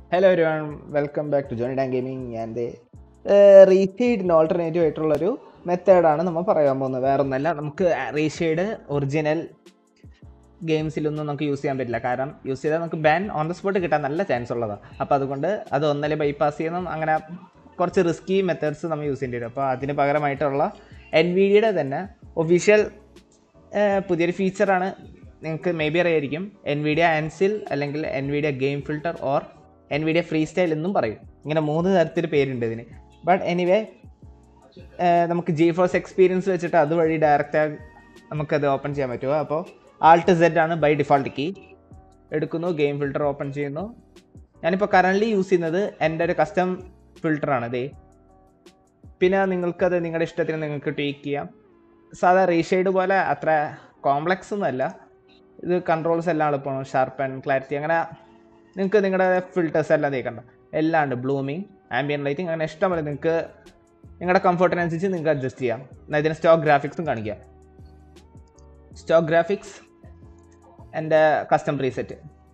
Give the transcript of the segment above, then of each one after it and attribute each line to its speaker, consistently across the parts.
Speaker 1: Hello ഒരു welcome back to Johnny Dan gaming ഞാൻ റീഷെയ്ഡിന് ഓൾട്ടർനേറ്റീവ് ആയിട്ടുള്ളൊരു മെത്തേഡാണ് നമ്മൾ പറയാൻ പോകുന്നത് വേറെ ഒന്നല്ല നമുക്ക് റീഷെയ്ഡ് ഒറിജിനൽ ഗെയിംസിലൊന്നും നമുക്ക് യൂസ് ചെയ്യാൻ പറ്റില്ല കാരണം യൂസ് ചെയ്താൽ നമുക്ക് ബാൻ ഓൺ ദ സ്പോട്ട് കിട്ടാൻ നല്ല ചാൻസ് ഉള്ളതാണ് അപ്പോൾ അതുകൊണ്ട് അത് ഒന്നല്ലേ ബൈപ്പാസ് ചെയ്യണം അങ്ങനെ കുറച്ച് റിസ്കി മെത്തേഡ്സ് നമ്മൾ യൂസ് ചെയ്യേണ്ടി വരും അപ്പോൾ അതിന് പകരമായിട്ടുള്ള എൻ വി ഡിയുടെ തന്നെ ഒഫീഷ്യൽ പുതിയൊരു ഫീച്ചറാണ് നിങ്ങൾക്ക് മേ ബി അറിയായിരിക്കും എൻ വി ഡി ആൻസിൽ അല്ലെങ്കിൽ N V D game filter or N V D freestyle എന്നും പറയും ഇങ്ങനെ മൂന്ന് തരത്തിൽ പേരുണ്ട് ഇതിന് ബട്ട് എനിവേ നമുക്ക് ജി ഫോഴ്സ് എക്സ്പീരിയൻസ് വെച്ചിട്ട് അതുവഴി ഡയറക്റ്റ് നമുക്കത് ഓപ്പൺ ചെയ്യാൻ പറ്റുമോ അപ്പോൾ ആൾട്ട് സെഡ് ആണ് ബൈ ഡിഫോൾട്ട് കീ എടുക്കുന്നു ഗെയിം ഫിൽട്ടർ ഓപ്പൺ ചെയ്യുന്നു ഞാനിപ്പോൾ കറൻ്റ്ലി യൂസ് ചെയ്യുന്നത് എൻ്റെ ഒരു കസ്റ്റം ഫിൽട്ടറാണ് ഇതേ പിന്നെ നിങ്ങൾക്കത് നിങ്ങളുടെ ഇഷ്ടത്തിന് നിങ്ങൾക്ക് ട്വീക്ക് ചെയ്യാം സാധാ റീഷെയ്ഡ് പോലെ അത്ര കോംപ്ലക്സ് ഒന്നുമല്ല ഇത് കൺട്രോൾസ് എല്ലാം എളുപ്പമാണ് ഷാർപ്പ് ആൻഡ് ക്ലാരിറ്റി അങ്ങനെ നിങ്ങൾക്ക് നിങ്ങളുടെ ഫിൽറ്റേഴ്സ് എല്ലാം തേക്കണ്ട എല്ലാം ഉണ്ട് ബ്ലൂമിങ് ആംബിയൻ ലൈറ്റിംഗ് അങ്ങനെ ഇഷ്ടംപോലെ നിങ്ങൾക്ക് നിങ്ങളുടെ കംഫർട്ടിനനുസരിച്ച് നിങ്ങൾക്ക് അഡ്ജസ്റ്റ് ചെയ്യാം എന്നാൽ ഇതിന് സ്റ്റോക്ക് ഗ്രാഫിക്സും കാണിക്കാം സ്റ്റോക്ക് ഗ്രാഫിക്സ് എൻ്റെ കസ്റ്റം പ്രീസെറ്റ്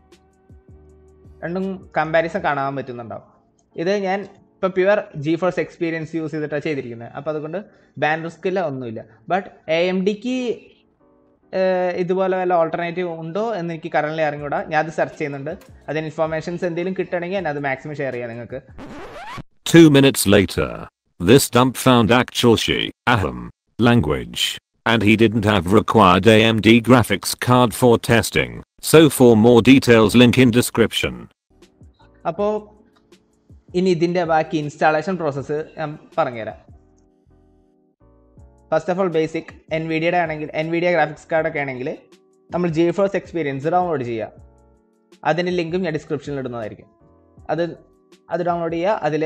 Speaker 1: രണ്ടും കമ്പാരിസൺ കാണാൻ പറ്റുന്നുണ്ടാവും ഇത് ഞാൻ ഇപ്പോൾ pure GeForce experience use ചെയ്തിട്ടാണ് ചെയ്തിരിക്കുന്നത് അപ്പോൾ അതുകൊണ്ട് ബാൻ റിസ്ക് ഇല്ല ഒന്നുമില്ല ബട്ട് എ എം ഡിക്ക് ഇതുപോലെ വല്ല ഓൾട്ടർനേറ്റീവ് ഉണ്ടോ എന്ന് എനിക്ക് കറൻലി അറിഞ്ഞൂടാ ഞാൻ അത് സെർച്ച് ചെയ്യുന്നുണ്ട് അതിന് ഇൻഫോർമേഷൻസ് എന്തെങ്കിലും കിട്ടണമെങ്കിൽ ഞാൻ അത് മാക്സിമം ഷെയർ ചെയ്യാം നിങ്ങൾക്ക്
Speaker 2: Two minutes later, this dump found actual she, Aham, language. And he didn't have required AMD graphics card for testing. So for more details link in description.
Speaker 1: അപ്പോൾ ഇനി ഇതിൻ്റെ ബാക്കി ഇൻസ്റ്റാളേഷൻ പ്രോസസ്സ് ഞാൻ പറഞ്ഞുതരാം first of all basic N V ഡിയുടെ ആണെങ്കിൽ N V D graphics കാർഡൊക്കെ ആണെങ്കിൽ നമ്മൾ ജി ഫോഴ്സ് എക്സ്പീരിയൻസ് ഡൗൺലോഡ് ചെയ്യുക അതിൻ്റെ ലിങ്കും ഞാൻ ഡിസ്ക്രിപ്ഷനിൽ ഇടുന്നതായിരിക്കും അത് അത് ഡൗൺലോഡ് ചെയ്യുക അതിൽ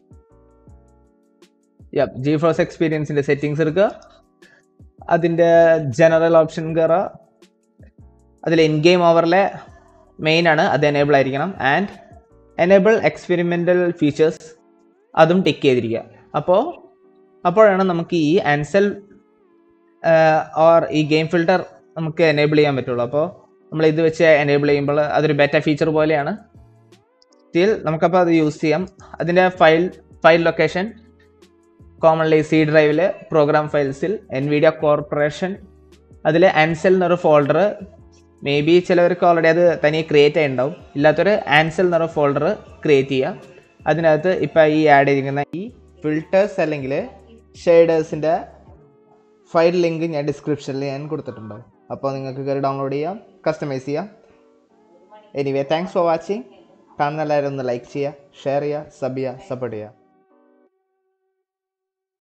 Speaker 1: ജി ഫോഴ്സ് എക്സ്പീരിയൻസിൻ്റെ സെറ്റിങ്സ് എടുക്കുക അതിൻ്റെ ജനറൽ ഓപ്ഷൻ കയറുക അതിൽ ഇൻ ഗെയിം ഓവറിലെ മെയിൻ ആണ് അത് എനേബിൾ ആയിരിക്കണം ആൻഡ് എനേബിൾ എക്സ്പെരിമെൻ്റൽ ഫീച്ചേഴ്സ് അതും ടിക്ക് ചെയ്തിരിക്കുക അപ്പോൾ അപ്പോഴാണ് നമുക്ക് ഈ ആൻസൽ ഓർ ഈ ഗെയിം ഫിൽട്ടർ നമുക്ക് എനേബിൾ ചെയ്യാൻ പറ്റുള്ളൂ അപ്പോൾ നമ്മൾ ഇത് വെച്ച് എനേബിൾ ചെയ്യുമ്പോൾ അതൊരു ബെറ്റർ ഫീച്ചർ പോലെയാണ് സ്റ്റിൽ നമുക്കപ്പോൾ അത് യൂസ് ചെയ്യാം അതിൻ്റെ file file location commonly C ഡ്രൈവിൽ പ്രോഗ്രാം ഫയൽസിൽ എൻവിഡിയ കോർപ്പറേഷൻ അതിൽ ആൻസൽ എന്നൊരു ഫോൾഡർ മേ ബി ചിലവർക്ക് ഓൾറെഡി അത് തനിയെ ക്രിയേറ്റ് ആയിട്ടുണ്ടാവും ഇല്ലാത്തൊരു ആൻസൽ എന്നൊരു ഫോൾഡർ ക്രിയേറ്റ് ചെയ്യുക അതിനകത്ത് ഇപ്പോൾ ഈ ആഡ് ചെയ്തിരിക്കുന്ന ഈ ഫിൽറ്റേഴ്സ് അല്ലെങ്കിൽ ഷെയ്ഡേഴ്സിൻ്റെ ഫയൽ ലിങ്ക് ഞാൻ ഡിസ്ക്രിപ്ഷനിൽ ഞാൻ കൊടുത്തിട്ടുണ്ടാവും അപ്പോൾ നിങ്ങൾക്ക് കയറി ഡൗൺലോഡ് ചെയ്യാം കസ്റ്റമൈസ് ചെയ്യാം എനിവേ താങ്ക്സ് ഫോർ വാച്ചിങ് കാണുന്ന എല്ലാവരും ഒന്ന് ലൈക്ക് ചെയ്യുക ഷെയർ ചെയ്യുക സബ് ചെയ്യുക സപ്പോർട്ട് ചെയ്യുക